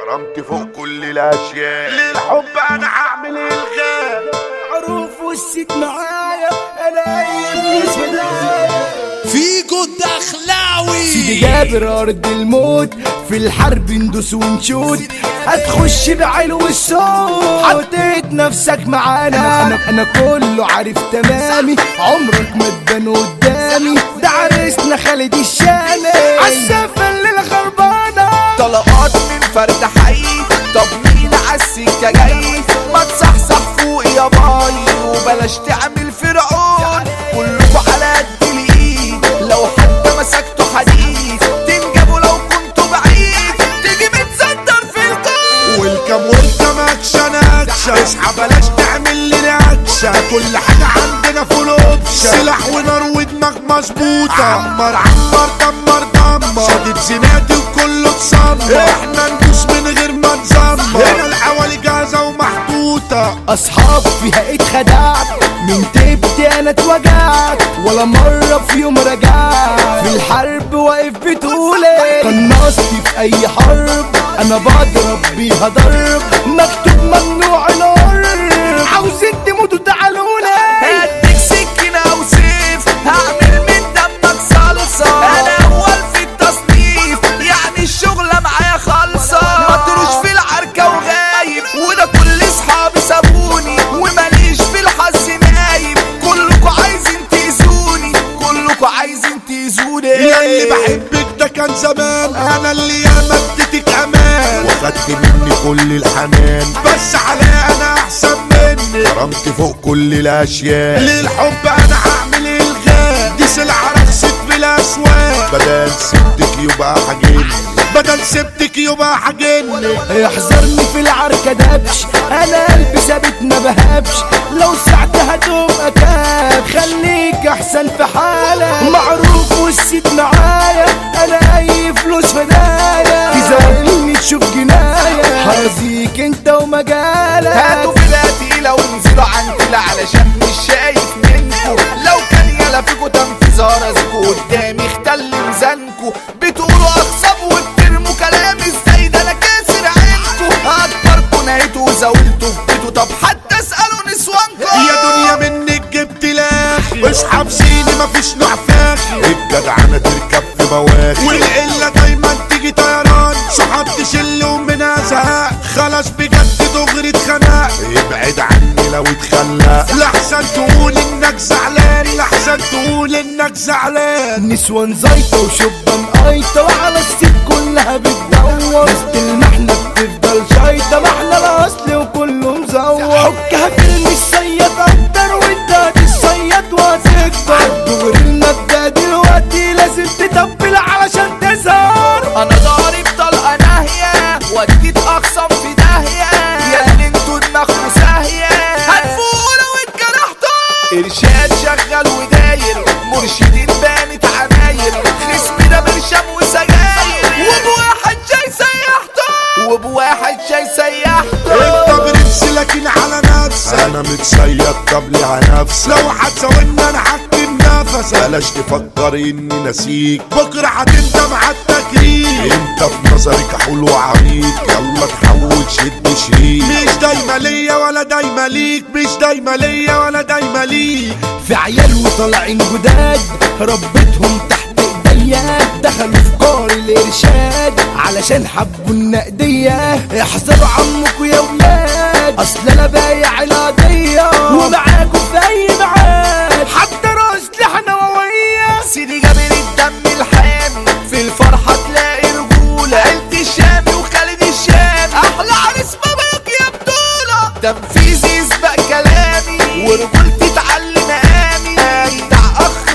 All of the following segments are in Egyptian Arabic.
كرامتي فوق كل الاشياء للحب انا هعمل الغاب عروف والست معايا انا اي فلوس هدايا فيجو الدخلاوي سيدي جابر ارض الموت في الحرب ندوس ونشوت هتخش بعلو الصوت حطيت نفسك معانا انا انا كله عارف تمامي عمرك ما تبان قدامي ده عريسنا خالد الشامي عالسفه الليله خربانه طلقات من فرد حي طب مين عالسكة جاي ما تصحصح فوق يا باي وبلاش تعمل فرعون كلكوا على قد الايد لو حتى مسكتوا حديد تنجبوا لو كنتوا بعيد تيجي متصدر في الكون ويلكم ويلكم اكشن اكشن اصحى بلاش تعمل لنا اكشن كل حاجه عندنا فول اوبشن سلاح ونار ودماغ مظبوطه عمر عمر دمر دمر شديد زنادي وكله اتسمر احنا ندوس من غير ما نزمر هنا الحوالي جاهزه ومحطوطه اصحاب فيها اتخدعت من تبتي انا اتوجعت ولا مرة في يوم رجعت في الحرب واقف بتقولي قناصتي في اي حرب انا بضرب بيها ضرب مكتوب ممنوع القرب عاوزين تموتوا تعالولي هديك سكينة او سيف هعمل من دمك صلصة انا اول في التصنيف يعني الشغلة معايا خالصة مطروش في العركة وغايب وده كل اصحابي سابوني وماليش في الحظ نايم كلكوا عايزين تأذوني كلكوا عايزين تأذوني يا اللي بحبك ده كان زمان انا اللي ياما اديتك امان واخدت مني كل الحنان بس عليا انا احسن مني كرامتي فوق كل الاشياء للحب انا هعمل الغاب دي سلعه رخصت بالاسواق بدل سبتك يبقى حاجني بدل سبتك يبقى حاجني احذرني في العركة دبش انا قلبي ثابت ما بهبش لو سعت هتبقى كاب خليك احسن في حالك معروف والست معايا انا اي فلوس فدايا تزعلني تشوف جناية هرزيك انت ومجالك هاتوا فيلا تقيلة وانزلوا عن تقيلة علشان مش شايف منكو لو كان يلا فيكو تنفيذ هرزكو قدامي اختل ميزانكو بتقولوا اقسم وبترموا كلام ازاي ده انا كاسر عينكو اكبركو نهيتوا وزاولتوا في بيتو طب حتى اسألوا نسوانكو يا دنيا منك جبت لاخي اصحاب سيني مفيش نوع فاخي الجدعنة تركب في بواخي والقلة دايما تيجي طيران صحاب تشل ومنها زهق خلاص بجد دغري اتخنق ابعد عني لو اتخلق لحسن تقول انك زعلان لحسن تقول انك زعلان نسوان زيطة وشبان قايطة وعلى الست كلها بتدور وسط المحنة بتفضل شايطة محنة الأصل وكله مزور حكها فيلم الصياد أكتر وانت هتتصيد وهتكبر دغري المبدأ دلوقتي لازم تطبل علشان تظهر انا ضارب طلقة ناهية وديت اقسم في داهية يا اللي انتوا دماغكوا ساهية هتفوقوا لو اتجرحتوا ارشاد شغال وداير مرشدين بانت عماير خصمي ده برشام وسجاير وبواحد جاي سيحته وبواحد جاي سيحته انت برنس لكن على نفسك انا متصيد قبل على نفسك لو هتزاولني انا هكتم نفسك بلاش تفكر اني نسيك بكره هتندم على التكريم انت في نظري كحول وعميق يلا تحول شد شريك مش دايما ليا ولا دايما ليك مش دايما ليا ولا دايما ليك في عيال وطالعين جداد ربيتهم تحت ايديا دخلوا في قار الارشاد علشان حبوا النقدية احذروا عمكوا يا ولاد اصل انا بايع القضية ومعاكوا في اي ميعاد حتى راس لحنا ووية سيدي جابر الدم الحامي في الفرحة تلاقي رجولة عيلة الشامي وخالد الشامي أحلى عريس مبروك يا بطولة تنفيذي يسبق كلامي ورجولتي تعلي مقامي أجدع أخ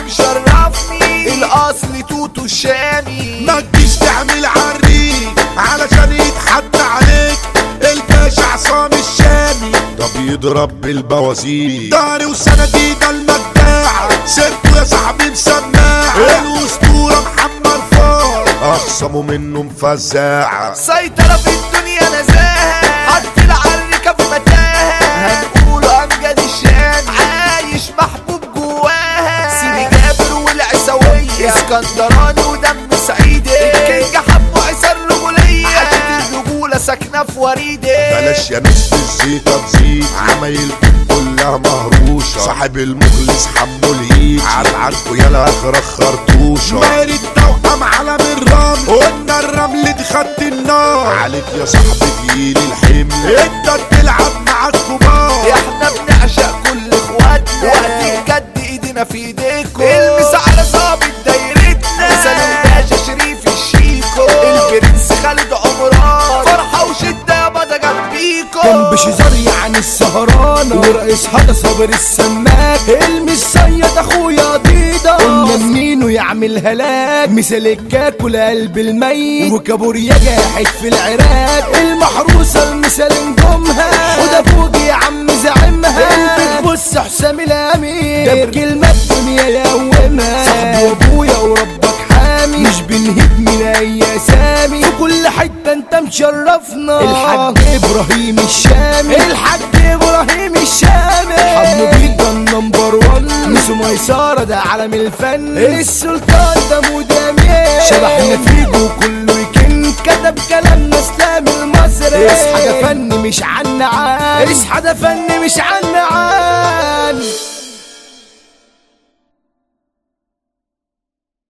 مشرفني الأصل توتو الشامي ما تجيش تعمل عريك علشان يتحدى عليك الباشا عصام الشامي ده بيضرب بالبوازيك داري وسندي ده المجاعة سيرته يا صاحبي مسماعة الأسطورة محمد فار أخصموا منه مفزاعة سيطرة في الدنيا نزاهة حط العركة في متاهة هنقول أمجد الشام عايش محبوب جواها سيدي جابر والعسوية اسكندراني ودم سعيدي الكينج حبه عيسى الرجولية حتة الرجولة ساكنة في وريدي بلاش يا نص الزيطة تزيد عمايلكم كلها مهروشة صاحب المخلص حمو الهيج عاد عنكو يلا اخرك خرطوشة ماري التوأم على الرمل قلنا الرمل دي خدت النار عليك يا صاحبي جيل الحمل انت بتلعب مع الكبار احنا بنعشق كل اخواتنا وقت الجد ايدينا في ايديكم المس على ظابط دايرتنا مثال الباشا شريف الشيكو البرنس خالد عمران فرحة وشدة يابا ده جنبيكو جنب شجر يعني السهرانة ورئيس حدا صابر السماك المسيد اخويا ضيدة قلنا منينه يعمل هلاك مثل الكاكل قلب الميت وكابوريا جاحد في العراق المحروسة المثال نجومها وده فوقي يا عم زعمها قلبك بص حسام الامير ده بكلمة الدنيا يومها صاحبي وابويا وربك حامي مش بنهيب من اي اسامي في كل حته انت مشرفنا الحاج ابراهيم الشامي الحاج ابراهيم الشامي حمو بيك النمبر 1 ميسو ميساره ده عالم الفن السلطان ده مدامي شبحنا فيجو كله يكن كتب كلامنا اسلام المصري اصحى ده فن مش عن عن اصحى ده فن مش عن عن